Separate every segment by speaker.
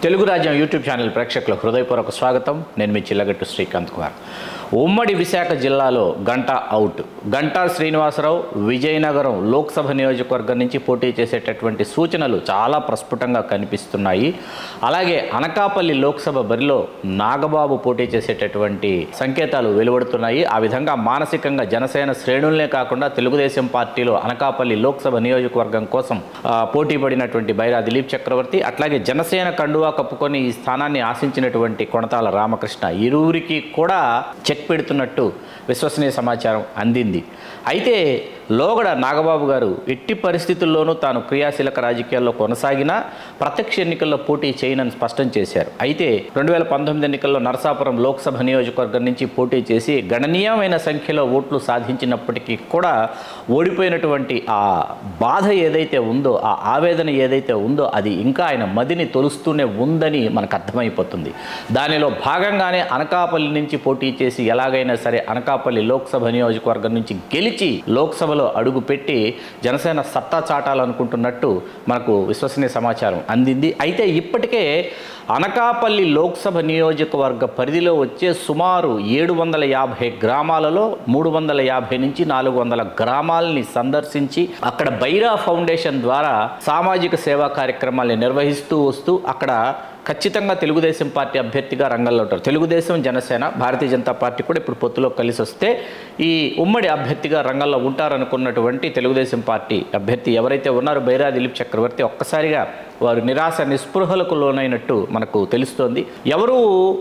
Speaker 1: Telugu Rajyam YouTube channel ప్రేక్షకులకు హృదయపూర్వక స్వాగతం నేను మీ చిల్లగట్టు శ్రీకాంత్ కుమార్ ఉమ్మడి విశాఖ జిల్లాలో గంటా అవుట్ గంటా శ్రీనివాసరావు విజయనగరం లోక్సభ నియోజకవర్గం నుంచి పోటీ చేసేటటువంటి సూచనలు చాలా ప్రస్ఫుటంగా కనిపిస్తున్నాయి అలాగే అనకాపల్లి లోక్సభ బరిలో నాగబాబు పోటీ చేసేటటువంటి సంకేతాలు వెలువడుతున్నాయి ఆ విధంగా మానసికంగా జనసేన శ్రేణులనే కాకుండా తెలుగుదేశం పార్టీలో అనకాపల్లి లోక్సభ నియోజకవర్గం కోసం ఆ, పోటీ పడినటువంటి బైరా దిలీప్ చక్రవర్తి అట్లాగే జనసేన కండువా కప్పుకొని ఈ స్థానాన్ని ఆశించినటువంటి కొణతాల రామకృష్ణ ఇరువురికి కూడా చెక్ పెడుతున్నట్టు విశ్వసనీయ సమాచారం అందింది అయితే లోగడ నాగబాబు గారు ఎట్టి పరిస్థితుల్లోనూ తాను క్రియాశీలక రాజకీయాల్లో కొనసాగినా ప్రత్యక్ష ఎన్నికల్లో పోటీ చేయనని స్పష్టం చేశారు అయితే రెండు వేల పంతొమ్మిది ఎన్నికల్లో నరసాపురం లోక్సభ నియోజకవర్గం నుంచి పోటీ చేసి గణనీయమైన సంఖ్యలో ఓట్లు సాధించినప్పటికీ కూడా ఓడిపోయినటువంటి ఆ బాధ ఏదైతే ఉందో ఆ ఆవేదన ఏదైతే ఉందో అది ఇంకా ఆయన మదిని తొలుస్తూనే ఉందని మనకు అర్థమైపోతుంది దానిలో భాగంగానే అనకాపల్లి నుంచి పోటీ చేసి ఎలాగైనా సరే అనకాపల్లి లోక్సభ నియోజకవర్గం నుంచి గెలిచి లోక్సభలో అడుగు పెట్టి జనసేన సత్తా చాటాలనుకుంటున్నట్టు మనకు విశ్వసనీయ సమాచారం అందింది అయితే ఇప్పటికే అనకాపల్లి లోక్సభ నియోజకవర్గ పరిధిలో వచ్చే సుమారు ఏడు వందల యాభై గ్రామాలలో మూడు వందల యాభై నుంచి నాలుగు వందల గ్రామాలని సందర్శించి అక్కడ బైరా ఫౌండేషన్ ద్వారా సామాజిక సేవా కార్యక్రమాల్ని నిర్వహిస్తూ వస్తూ అక్కడ ఖచ్చితంగా తెలుగుదేశం పార్టీ అభ్యర్థిగా రంగంలో ఉంటారు తెలుగుదేశం జనసేన భారతీయ జనతా పార్టీ కూడా ఇప్పుడు పొత్తులో కలిసి వస్తే ఈ ఉమ్మడి అభ్యర్థిగా రంగంలో ఉంటారనుకున్నటువంటి తెలుగుదేశం పార్టీ అభ్యర్థి ఎవరైతే ఉన్నారో బైరా దిలీప్ చక్రవర్తి ఒక్కసారిగా వారు నిరాశ నిస్పృహలకు లోనైనట్టు మనకు తెలుస్తోంది ఎవరు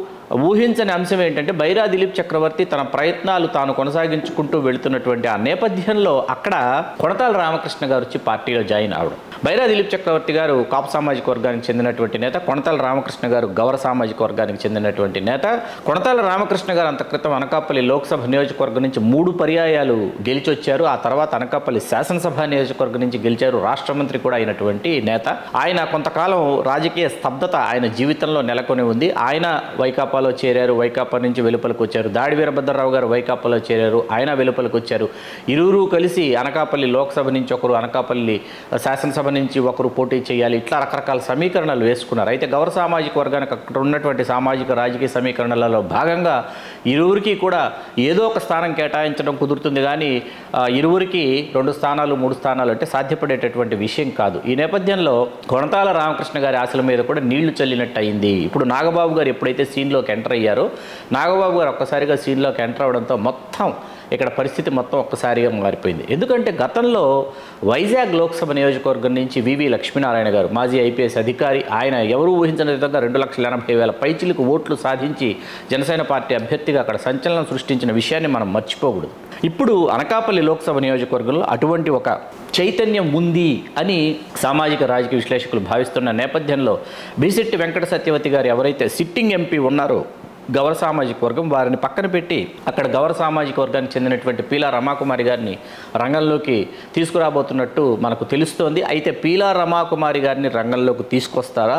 Speaker 1: ఊహించని అంశం ఏంటంటే బైరా దిలీప్ చక్రవర్తి తన ప్రయత్నాలు తాను కొనసాగించుకుంటూ వెళుతున్నటువంటి ఆ నేపథ్యంలో అక్కడ కొడతాల రామకృష్ణ గారు వచ్చి పార్టీలో జాయిన్ అవడం బైరా దిలీప్ చక్రవర్తి గారు కాపు సామాజిక వర్గానికి చెందినటువంటి నేత కొణతాల రామకృష్ణ గారు గౌర సామాజిక వర్గానికి చెందినటువంటి నేత కొణతాల రామకృష్ణ గారు అంత క్రితం అనకాపల్లి లోక్సభ నియోజకవర్గం నుంచి మూడు పర్యాయాలు గెలిచొచ్చారు ఆ తర్వాత అనకాపల్లి శాసనసభ నియోజకవర్గం నుంచి గెలిచారు రాష్ట్ర మంత్రి కూడా అయినటువంటి నేత ఆయన కొంతకాలం రాజకీయ స్తబ్దత ఆయన జీవితంలో నెలకొని ఉంది ఆయన వైకాపాలో చేరారు వైకాపా నుంచి వెలుపలకు వచ్చారు దాడి వీరభద్రరావు గారు వైకాపాలో చేరారు ఆయన వెలుపలకు వచ్చారు ఇరువురు కలిసి అనకాపల్లి లోక్సభ నుంచి ఒకరు అనకాపల్లి శాసనసభ నుంచి ఒకరు పోటీ చేయాలి ఇట్లా రకరకాల సమీకరణలు వేసుకున్నారు అయితే గౌర సామాజిక వర్గానికి అక్కడ ఉన్నటువంటి సామాజిక రాజకీయ సమీకరణలలో భాగంగా ఇరువురికి కూడా ఏదో ఒక స్థానం కేటాయించడం కుదురుతుంది కానీ ఆ, ఇరువురికి రెండు స్థానాలు మూడు స్థానాలు అంటే సాధ్యపడేటటువంటి విషయం కాదు ఈ నేపథ్యంలో కొనతాల రామకృష్ణ గారి ఆశల మీద కూడా నీళ్లు చల్లినట్టు అయింది ఇప్పుడు నాగబాబు గారు ఎప్పుడైతే సీన్లోకి ఎంటర్ అయ్యారో నాగబాబు గారు ఒక్కసారిగా సీన్లోకి ఎంటర్ అవడంతో మొత్తం ఇక్కడ పరిస్థితి మొత్తం ఒక్కసారిగా మారిపోయింది ఎందుకంటే గతంలో వైజాగ్ లోక్సభ నియోజకవర్గం నుంచి వివి లక్ష్మీనారాయణ గారు మాజీ ఐపీఎస్ అధికారి ఆయన ఎవరూ ఊహించిన విధంగా రెండు లక్షల ఎనభై వేల పైచిలకు ఓట్లు సాధించి జనసేన పార్టీ అభ్యర్థిగా అక్కడ సంచలనం సృష్టించిన విషయాన్ని మనం మర్చిపోకూడదు ఇప్పుడు అనకాపల్లి లోక్సభ నియోజకవర్గంలో అటువంటి ఒక చైతన్యం ఉంది అని సామాజిక రాజకీయ విశ్లేషకులు భావిస్తున్న నేపథ్యంలో బీసెట్టి వెంకట సత్యవతి గారు ఎవరైతే సిట్టింగ్ ఎంపీ ఉన్నారో గౌర సామాజిక వర్గం వారిని పక్కన పెట్టి అక్కడ గౌర సామాజిక వర్గానికి చెందినటువంటి పీలా రమాకుమారి గారిని రంగంలోకి తీసుకురాబోతున్నట్టు మనకు తెలుస్తోంది అయితే పీలా రమాకుమారి గారిని రంగంలోకి తీసుకొస్తారా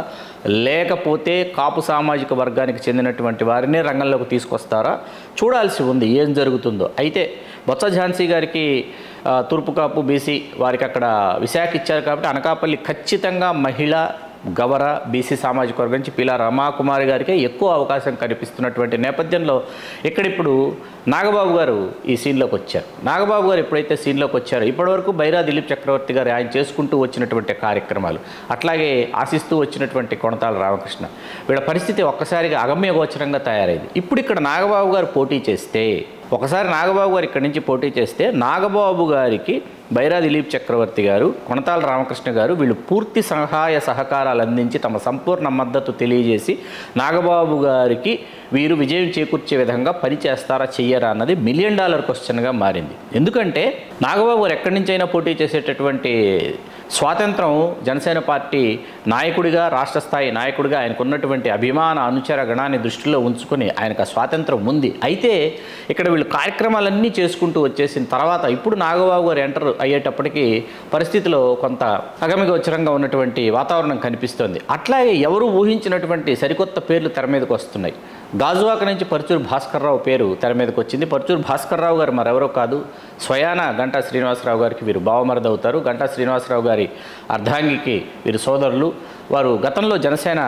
Speaker 1: లేకపోతే కాపు సామాజిక వర్గానికి చెందినటువంటి వారిని రంగంలోకి తీసుకొస్తారా చూడాల్సి ఉంది ఏం జరుగుతుందో అయితే బొత్స ఝాన్సీ గారికి ఆ, తూర్పు కాపు బీసీ వారికి అక్కడ విశాఖ ఇచ్చారు కాబట్టి అనకాపల్లి ఖచ్చితంగా మహిళ గవర బీసీ సామాజిక వర్గం నుంచి పిలా రమాకుమారి గారికి ఎక్కువ అవకాశం కనిపిస్తున్నటువంటి నేపథ్యంలో ఇక్కడ ఇప్పుడు నాగబాబు గారు ఈ సీన్లోకి వచ్చారు నాగబాబు గారు ఎప్పుడైతే సీన్లోకి వచ్చారో ఇప్పటివరకు బైరా దిలీప్ చక్రవర్తి గారు ఆయన చేసుకుంటూ వచ్చినటువంటి కార్యక్రమాలు అట్లాగే ఆశిస్తూ వచ్చినటువంటి కొనతాల రామకృష్ణ వీళ్ళ పరిస్థితి ఒక్కసారిగా అగమ్య గోచరంగా తయారైంది ఇప్పుడు ఇక్కడ నాగబాబు గారు పోటీ చేస్తే ఒకసారి నాగబాబు గారు ఇక్కడి నుంచి పోటీ చేస్తే నాగబాబు గారికి బైరా దిలీప్ చక్రవర్తి గారు కొనతాల రామకృష్ణ గారు వీళ్ళు పూర్తి సహాయ సహకారాలు అందించి తమ సంపూర్ణ మద్దతు తెలియజేసి నాగబాబు గారికి వీరు విజయం చేకూర్చే విధంగా పనిచేస్తారా చెయ్యరా అన్నది మిలియన్ డాలర్ క్వశ్చన్గా మారింది ఎందుకంటే నాగబాబు గారు ఎక్కడి నుంచైనా పోటీ చేసేటటువంటి స్వాతంత్రం జనసేన పార్టీ నాయకుడిగా రాష్ట్ర స్థాయి నాయకుడిగా ఆయనకు ఉన్నటువంటి అభిమాన అనుచర గణాన్ని దృష్టిలో ఉంచుకొని ఆయనకు ఆ స్వాతంత్రం ఉంది అయితే ఇక్కడ వీళ్ళు కార్యక్రమాలన్నీ చేసుకుంటూ వచ్చేసిన తర్వాత ఇప్పుడు నాగబాబు గారు ఎంటర్ అయ్యేటప్పటికి పరిస్థితిలో కొంత అగమిగోచరంగా ఉన్నటువంటి వాతావరణం కనిపిస్తోంది అట్లాగే ఎవరు ఊహించినటువంటి సరికొత్త పేర్లు తెర మీదకి వస్తున్నాయి గాజువాక నుంచి పరుచూరు భాస్కర్రావు పేరు తెర మీదకి వచ్చింది పరుచూరు భాస్కర్రావు గారు మరెవరో కాదు స్వయాన గంటా శ్రీనివాసరావు గారికి వీరు బావమరది అవుతారు గంటా శ్రీనివాసరావు గారి అర్ధాంగికి వీరు సోదరులు వారు గతంలో జనసేన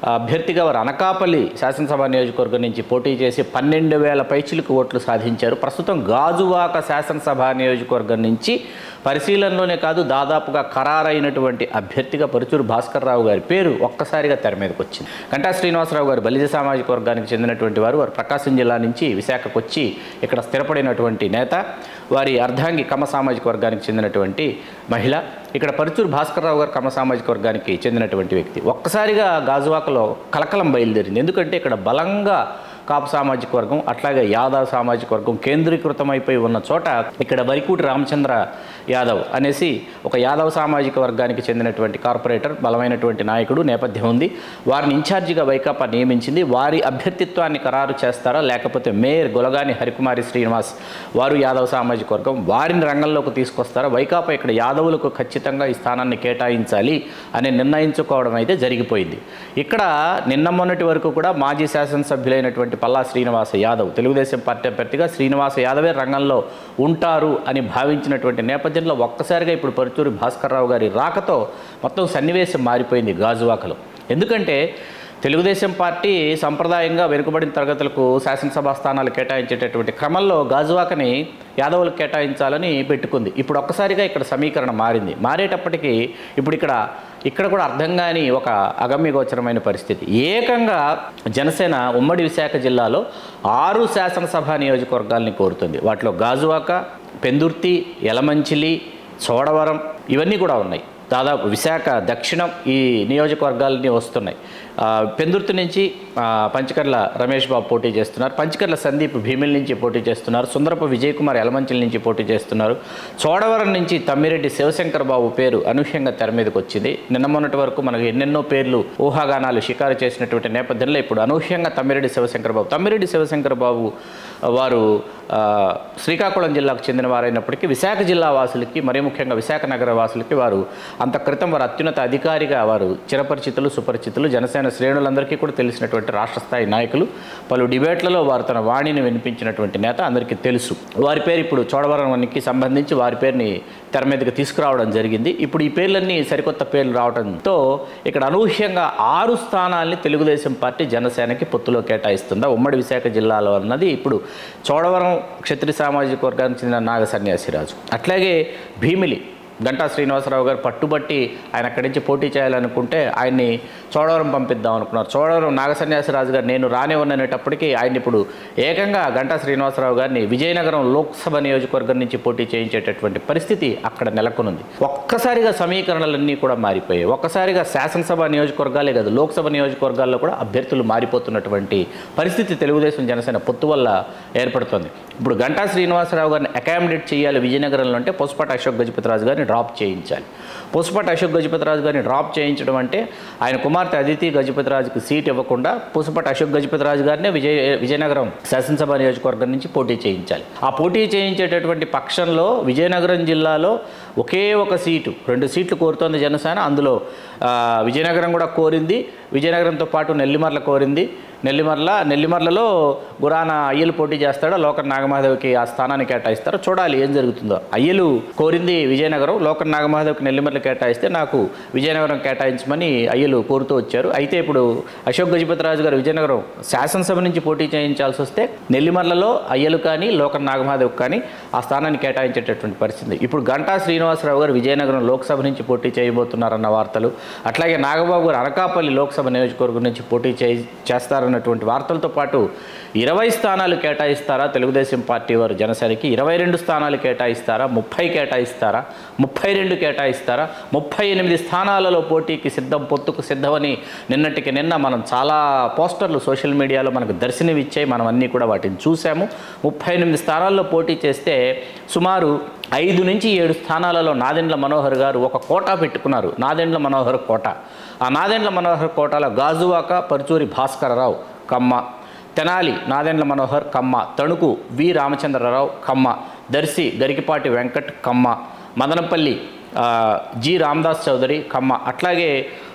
Speaker 1: అభ్యర్థిగా వారు అనకాపల్లి శాసనసభ నియోజకవర్గం నుంచి పోటీ చేసి పన్నెండు వేల పైచిలకు ఓట్లు సాధించారు ప్రస్తుతం గాజువాక శాసనసభ నియోజకవర్గం నుంచి పరిశీలనలోనే కాదు దాదాపుగా ఖరారైనటువంటి అభ్యర్థిగా పరుచూరు భాస్కర్ రావు గారి పేరు ఒక్కసారిగా తెర మీదకి వచ్చింది గంటా శ్రీనివాసరావు గారు బలిజ సామాజిక వర్గానికి చెందినటువంటి వారు వారు ప్రకాశం జిల్లా నుంచి విశాఖకు వచ్చి ఇక్కడ స్థిరపడినటువంటి నేత వారి అర్ధాంగి కమ సామాజిక వర్గానికి చెందినటువంటి మహిళ ఇక్కడ పరుచూరు భాస్కర్ రావు గారు కమ సామాజిక వర్గానికి చెందినటువంటి వ్యక్తి ఒక్కసారిగా గాజువాకలో కలకలం బయలుదేరింది ఎందుకంటే ఇక్కడ బలంగా కాపు సామాజిక వర్గం అట్లాగే యాదవ్ సామాజిక వర్గం కేంద్రీకృతమైపోయి ఉన్న చోట ఇక్కడ వరికూటి రామచంద్ర యాదవ్ అనేసి ఒక యాదవ్ సామాజిక వర్గానికి చెందినటువంటి కార్పొరేటర్ బలమైనటువంటి నాయకుడు నేపథ్యం ఉంది వారిని ఇన్ఛార్జిగా వైకాపా నియమించింది వారి అభ్యర్థిత్వాన్ని ఖరారు చేస్తారా లేకపోతే మేయర్ గొలగాని హరికుమారి శ్రీనివాస్ వారు యాదవ్ సామాజిక వర్గం వారిని రంగంలోకి తీసుకొస్తారా వైకాపా ఇక్కడ యాదవులకు ఖచ్చితంగా ఈ స్థానాన్ని కేటాయించాలి అని నిర్ణయించుకోవడం అయితే జరిగిపోయింది ఇక్కడ నిన్న మొన్నటి వరకు కూడా మాజీ శాసనసభ్యులైనటువంటి పల్లా శ్రీనివాస యాదవ్ తెలుగుదేశం పార్టీ అభ్యర్థిగా శ్రీనివాస యాదవే రంగంలో ఉంటారు అని భావించినటువంటి నేపథ్యంలో ఒక్కసారిగా ఇప్పుడు పరుచూరి భాస్కర్ రావు గారి రాకతో మొత్తం సన్నివేశం మారిపోయింది గాజువాకలో ఎందుకంటే తెలుగుదేశం పార్టీ సంప్రదాయంగా వెనుకబడిన తరగతులకు శాసనసభ స్థానాలు కేటాయించేటటువంటి క్రమంలో గాజువాకని యాదవులకు కేటాయించాలని పెట్టుకుంది ఇప్పుడు ఒక్కసారిగా ఇక్కడ సమీకరణ మారింది మారేటప్పటికీ ఇప్పుడు ఇక్కడ ఇక్కడ కూడా అర్థం కాని ఒక అగమ్యగోచరమైన పరిస్థితి ఏకంగా జనసేన ఉమ్మడి విశాఖ జిల్లాలో ఆరు శాసనసభ నియోజకవర్గాల్ని కోరుతుంది వాటిలో గాజువాక పెందుర్తి యలమంచిలి చోడవరం ఇవన్నీ కూడా ఉన్నాయి దాదాపు విశాఖ దక్షిణం ఈ నియోజకవర్గాలన్నీ వస్తున్నాయి ఆ, పెందుర్తి నుంచి ఆ, పంచకర్ల రమేష్ బాబు పోటీ చేస్తున్నారు పంచకర్ల సందీప్ భీమిల్ నుంచి పోటీ చేస్తున్నారు సుందరపు విజయ్ కుమార్ యలమంచిల నుంచి పోటీ చేస్తున్నారు చోడవరం నుంచి తమ్మిరెడ్డి శివశంకర్ బాబు పేరు అనూహ్యంగా తెర మీదకి వచ్చింది నిన్న మొన్నటి వరకు మనకు ఎన్నెన్నో పేర్లు ఊహాగానాలు షికారు చేసినటువంటి నేపథ్యంలో ఇప్పుడు అనూహ్యంగా తమ్మిరెడ్డి శివశంకర్ బాబు తమ్మిరెడ్డి శివశంకర్ బాబు వారు ఆ, శ్రీకాకుళం జిల్లాకు చెందిన వారైనప్పటికీ విశాఖ జిల్లా వాసులకి మరీ ముఖ్యంగా విశాఖ నగర వాసులకి వారు అంత క్రితం వారు అత్యున్నత అధికారిగా వారు చిరపరిచితులు సుపరిచితులు జనసేన శ్రేణులందరికీ కూడా తెలిసినటువంటి రాష్ట్ర స్థాయి నాయకులు పలు డిబేట్లలో వారు తన వాణిని వినిపించినటువంటి నేత అందరికీ తెలుసు వారి పేరు ఇప్పుడు చోడవరానికి సంబంధించి వారి పేరుని తెర మీదకి తీసుకురావడం జరిగింది ఇప్పుడు ఈ పేర్లన్నీ సరికొత్త పేర్లు రావడంతో ఇక్కడ అనూహ్యంగా ఆరు స్థానాల్ని తెలుగుదేశం పార్టీ జనసేనకి పొత్తులో కేటాయిస్తుందా ఉమ్మడి విశాఖ జిల్లాలో అన్నది ఇప్పుడు చోడవరం క్షత్రియ సామాజిక వర్గానికి చెందిన నాగ సన్యాసిరాజు అట్లాగే భీమిలి గంటా శ్రీనివాసరావు గారు పట్టుబట్టి ఆయన అక్కడి నుంచి పోటీ చేయాలనుకుంటే ఆయన్ని చోడవరం పంపిద్దాం అనుకున్నారు చోడవరం నాగసన్యాసరాజు గారు నేను రానివ్వననేటప్పటికీ ఆయన ఇప్పుడు ఏకంగా గంటా శ్రీనివాసరావు గారిని విజయనగరం లోక్సభ నియోజకవర్గం నుంచి పోటీ చేయించేటటువంటి పరిస్థితి అక్కడ నెలకొనుంది ఒక్కసారిగా సమీకరణలన్నీ కూడా మారిపోయాయి ఒక్కసారిగా శాసనసభ నియోజకవర్గాలే కాదు లోక్సభ నియోజకవర్గాల్లో కూడా అభ్యర్థులు మారిపోతున్నటువంటి పరిస్థితి తెలుగుదేశం జనసేన పొత్తు వల్ల ఏర్పడుతుంది ఇప్పుడు గంటా శ్రీనివాసరావు గారిని అకామిడేట్ చేయాలి విజయనగరంలో అంటే పొసపాటి అశోక్ గజపతిరాజు గారిని డ్రాప్ చేయించాలి పొసపాటి అశోక్ గజపతిరాజు గారిని డ్రాప్ చేయించడం అంటే ఆయన కుమార్తె అదితి గజపతిరాజుకి సీట్ ఇవ్వకుండా పూసపాటి అశోక్ గజపతిరాజు గారినే విజయ విజయనగరం శాసనసభ నియోజకవర్గం నుంచి పోటీ చేయించాలి ఆ పోటీ చేయించేటటువంటి పక్షంలో విజయనగరం జిల్లాలో ఒకే ఒక సీటు రెండు సీట్లు కోరుతోంది జనసేన అందులో ఆ, విజయనగరం కూడా కోరింది విజయనగరంతో పాటు నెల్లిమర్ల కోరింది నెల్లిమర్ల నెల్లిమర్లలో గురాన అయ్యలు పోటీ చేస్తాడో లోకర్ నాగమహాదేవ్కి ఆ స్థానాన్ని కేటాయిస్తారో చూడాలి ఏం జరుగుతుందో అయ్యలు కోరింది విజయనగరం లోకర్ నాగమహాదేవ్కి నెల్లిమర్ల కేటాయిస్తే నాకు విజయనగరం కేటాయించమని అయ్యలు కోరుతూ వచ్చారు అయితే ఇప్పుడు అశోక్ గజపతిరాజు గారు విజయనగరం శాసనసభ నుంచి పోటీ చేయించాల్సి వస్తే నెల్లిమర్లలో అయ్యలు కానీ లోకర్ నాగమహాదేవ్ కానీ ఆ స్థానాన్ని కేటాయించేటటువంటి పరిస్థితి ఇప్పుడు గంటా శ్రీనివాసరావు గారు విజయనగరం లోక్సభ నుంచి పోటీ చేయబోతున్నారన్న వార్తలు అట్లాగే నాగబాబు గారు అనకాపల్లి లోక్సభ నియోజకవర్గం నుంచి పోటీ చేయి చేస్తారన్నటువంటి వార్తలతో పాటు ఇరవై స్థానాలు కేటాయిస్తారా తెలుగుదేశం పార్టీ వారు జనసేనకి ఇరవై రెండు స్థానాలు కేటాయిస్తారా ముప్పై కేటాయిస్తారా ముప్పై రెండు కేటాయిస్తారా ముప్పై ఎనిమిది స్థానాలలో పోటీకి సిద్ధం పొత్తుకు సిద్ధమని నిన్నటికి నిన్న మనం చాలా పోస్టర్లు సోషల్ మీడియాలో మనకు దర్శనమిచ్చాయి మనం అన్నీ కూడా వాటిని చూసాము ముప్పై ఎనిమిది స్థానాల్లో పోటీ చేస్తే సుమారు ఐదు నుంచి ఏడు స్థానాలలో నాదెండ్ల మనోహర్ గారు ఒక కోటా పెట్టుకున్నారు నాదెండ్ల మనోహర్ కోట ఆ నాదెండ్ల మనోహర్ కోటాలో గాజువాక పరుచూరి భాస్కరరావు కమ్మ తెనాలి నాదెండ్ల మనోహర్ కమ్మ తణుకు వి రామచంద్రరావు కమ్మ దర్శి గరికిపాటి వెంకట్ కమ్మ మదనపల్లి ఆ, జి రామదాస్ చౌదరి కమ్మ అట్లాగే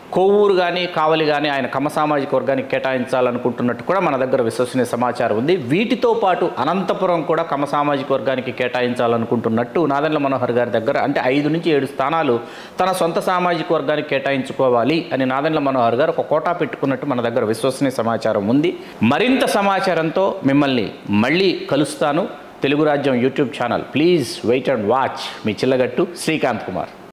Speaker 1: కొవ్వూరు కానీ కావలి కానీ ఆయన కమ్మ సామాజిక వర్గానికి కేటాయించాలనుకుంటున్నట్టు కూడా మన దగ్గర విశ్వసనీయ సమాచారం ఉంది వీటితో పాటు అనంతపురం కూడా కమ్మ సామాజిక వర్గానికి కేటాయించాలనుకుంటున్నట్టు నాదెండ్ల మనోహర్ గారి దగ్గర అంటే ఐదు నుంచి ఏడు స్థానాలు తన సొంత సామాజిక వర్గానికి కేటాయించుకోవాలి అని నాదెండ్ల మనోహర్ గారు ఒక కోటా పెట్టుకున్నట్టు మన దగ్గర విశ్వసనీయ సమాచారం ఉంది మరింత సమాచారంతో మిమ్మల్ని మళ్ళీ కలుస్తాను Telugu Rajyam YouTube channel please wait and watch మీ చిల్లగట్టు శ్రీకాంత్ కుమార్